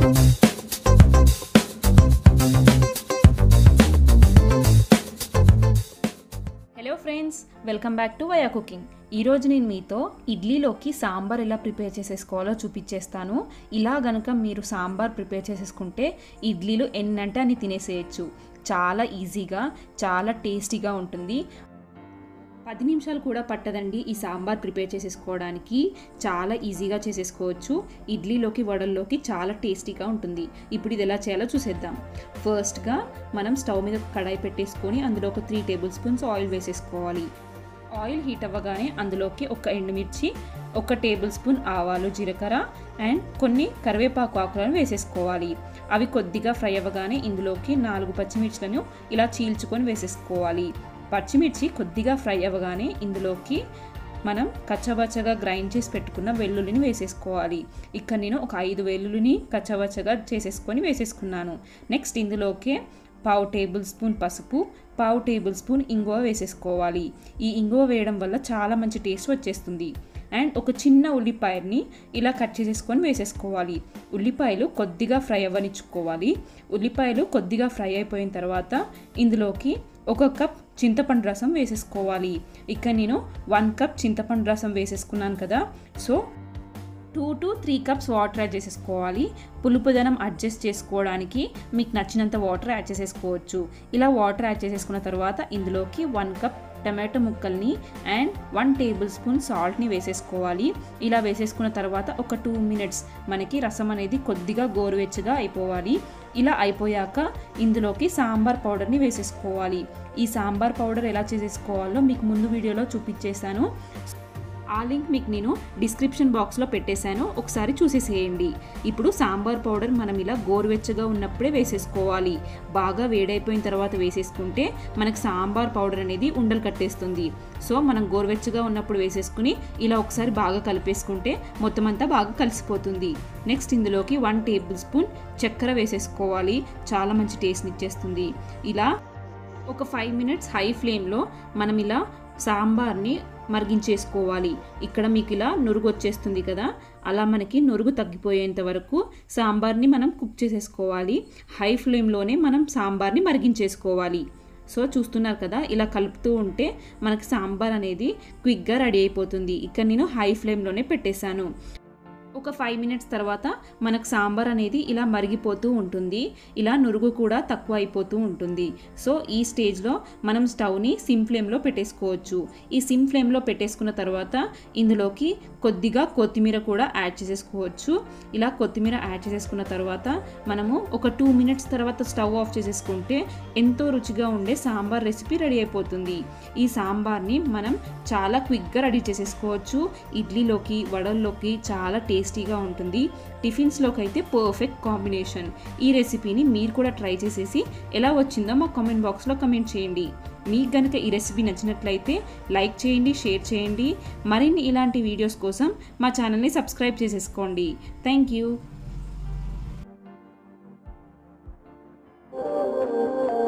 hello friends welcome back to via cooking ఈరోజు నేను మీతో ఇడ్లీలోకి సాంబార్ ఎలా ప్రిపేర్ చేసేసుకోవాలో చూపించేస్తాను ఇలా గనుక మీరు సాంబార్ ప్రిపేర్ చేసేసుకుంటే ఇడ్లీలు ఎన్నంటే అని తినేసేయచ్చు చాలా ఈజీగా చాలా టేస్టీగా ఉంటుంది పది నిమిషాలు కూడా పట్టదండి ఈ సాంబార్ ప్రిపేర్ చేసేసుకోవడానికి చాలా ఈజీగా చేసేసుకోవచ్చు ఇడ్లీలోకి వడల్లోకి చాలా టేస్టీగా ఉంటుంది ఇప్పుడు ఇది ఎలా చేయాలో చూసేద్దాం ఫస్ట్గా మనం స్టవ్ మీద కడాయి పెట్టేసుకొని అందులో ఒక త్రీ టేబుల్ స్పూన్స్ ఆయిల్ వేసేసుకోవాలి ఆయిల్ హీట్ అవ్వగానే అందులోకి ఒక ఎండుమిర్చి ఒక టేబుల్ స్పూన్ ఆవాలు జీలకర్ర అండ్ కొన్ని కరివేపాకు ఆకులను వేసేసుకోవాలి అవి కొద్దిగా ఫ్రై అవ్వగానే ఇందులోకి నాలుగు పచ్చిమిర్చిలను ఇలా చీల్చుకొని వేసేసుకోవాలి పచ్చిమిర్చి కొద్దిగా ఫ్రై అవ్వగానే ఇందులోకి మనం కచ్చబచ్చగా గ్రైండ్ చేసి పెట్టుకున్న వెల్లుల్లిని వేసేసుకోవాలి ఇక్కడ నేను ఒక ఐదు వెల్లుల్లిని కచ్చబచ్చగా చేసేసుకొని వేసేసుకున్నాను నెక్స్ట్ ఇందులోకి పావు టేబుల్ స్పూన్ పసుపు పావు టేబుల్ స్పూన్ ఇంగువ వేసేసుకోవాలి ఈ ఇంగువ వేయడం వల్ల చాలా మంచి టేస్ట్ వచ్చేస్తుంది అండ్ ఒక చిన్న ఉల్లిపాయని ఇలా కట్ చేసేసుకొని వేసేసుకోవాలి ఉల్లిపాయలు కొద్దిగా ఫ్రై అవ్వనిచ్చుకోవాలి ఉల్లిపాయలు కొద్దిగా ఫ్రై అయిపోయిన తర్వాత ఇందులోకి ఒక కప్ చింతపండు రసం వేసేసుకోవాలి ఇక్కడ నేను వన్ కప్ చింతపండు రసం వేసేసుకున్నాను కదా so two to three cups water add చేసేసుకోవాలి పులుపుదనం అడ్జస్ట్ చేసుకోవడానికి మీకు నచ్చినంత వాటర్ యాడ్ చేసేసుకోవచ్చు ఇలా వాటర్ యాడ్ చేసేసుకున్న తర్వాత ఇందులోకి వన్ కప్ టమాటో ముక్కల్ని అండ్ వన్ టేబుల్ స్పూన్ సాల్ట్ని వేసేసుకోవాలి ఇలా వేసేసుకున్న తర్వాత ఒక టూ మినిట్స్ మనకి రసం అనేది కొద్దిగా గోరువెచ్చగా అయిపోవాలి ఇలా అయిపోయాక ఇందులోకి సాంబార్ పౌడర్ని వేసేసుకోవాలి ఈ సాంబార్ పౌడర్ ఎలా చేసేసుకోవాలో మీకు ముందు వీడియోలో చూపించేశాను ఆ లింక్ మీకు నేను డిస్క్రిప్షన్ బాక్స్లో పెట్టేశాను ఒకసారి చూసేసేయండి ఇప్పుడు సాంబార్ పౌడర్ మనం ఇలా గోరువెచ్చగా ఉన్నప్పుడే వేసేసుకోవాలి బాగా వేడైపోయిన తర్వాత వేసేసుకుంటే మనకు సాంబార్ పౌడర్ అనేది ఉండలు కట్టేస్తుంది సో మనం గోరువెచ్చగా ఉన్నప్పుడు వేసేసుకుని ఇలా ఒకసారి బాగా కలిపేసుకుంటే మొత్తం అంతా బాగా కలిసిపోతుంది నెక్స్ట్ ఇందులోకి వన్ టేబుల్ స్పూన్ చక్కెర వేసేసుకోవాలి చాలా మంచి టేస్ట్ని ఇచ్చేస్తుంది ఇలా ఒక ఫైవ్ మినిట్స్ హై ఫ్లేమ్లో మనం ఇలా సాంబార్ని మరిగించేసుకోవాలి ఇక్కడ మీకు ఇలా నురుగు వచ్చేస్తుంది కదా అలా మనకి నురుగు తగ్గిపోయేంత వరకు సాంబార్ని మనం కుక్ చేసేసుకోవాలి హై ఫ్లేమ్లోనే మనం సాంబార్ని మరిగించేసుకోవాలి సో చూస్తున్నారు కదా ఇలా కలుపుతూ ఉంటే మనకి సాంబార్ అనేది క్విక్గా రెడీ అయిపోతుంది ఇక్కడ నేను హై ఫ్లేమ్లోనే పెట్టేశాను ఒక ఫైవ్ మినిట్స్ తర్వాత మనకు సాంబార్ అనేది ఇలా మరిగిపోతూ ఉంటుంది ఇలా నురుగు కూడా తక్కువ అయిపోతూ ఉంటుంది సో ఈ స్టేజ్లో మనం స్టవ్ని సిమ్ ఫ్లేమ్లో పెట్టేసుకోవచ్చు ఈ సిమ్ ఫ్లేమ్లో పెట్టేసుకున్న తర్వాత ఇందులోకి కొద్దిగా కొత్తిమీర కూడా యాడ్ చేసేసుకోవచ్చు ఇలా కొత్తిమీర యాడ్ చేసేసుకున్న తర్వాత మనము ఒక టూ మినిట్స్ తర్వాత స్టవ్ ఆఫ్ చేసేసుకుంటే ఎంతో రుచిగా ఉండే సాంబార్ రెసిపీ రెడీ అయిపోతుంది ఈ సాంబార్ని మనం చాలా క్విక్గా రెడీ చేసేసుకోవచ్చు ఇడ్లీలోకి వడల్లోకి చాలా టేస్టీగా ఉంటుంది టిఫిన్స్లోకి అయితే పర్ఫెక్ట్ కాంబినేషన్ ఈ రెసిపీని మీరు కూడా ట్రై చేసేసి ఎలా వచ్చిందో మా కామెంట్ బాక్స్లో కమెంట్ చేయండి మీకు కనుక ఈ రెసిపీ నచ్చినట్లయితే లైక్ చేయండి షేర్ చేయండి మరిన్ని ఇలాంటి వీడియోస్ కోసం మా ఛానల్ని సబ్స్క్రైబ్ చేసేసుకోండి థ్యాంక్ యూ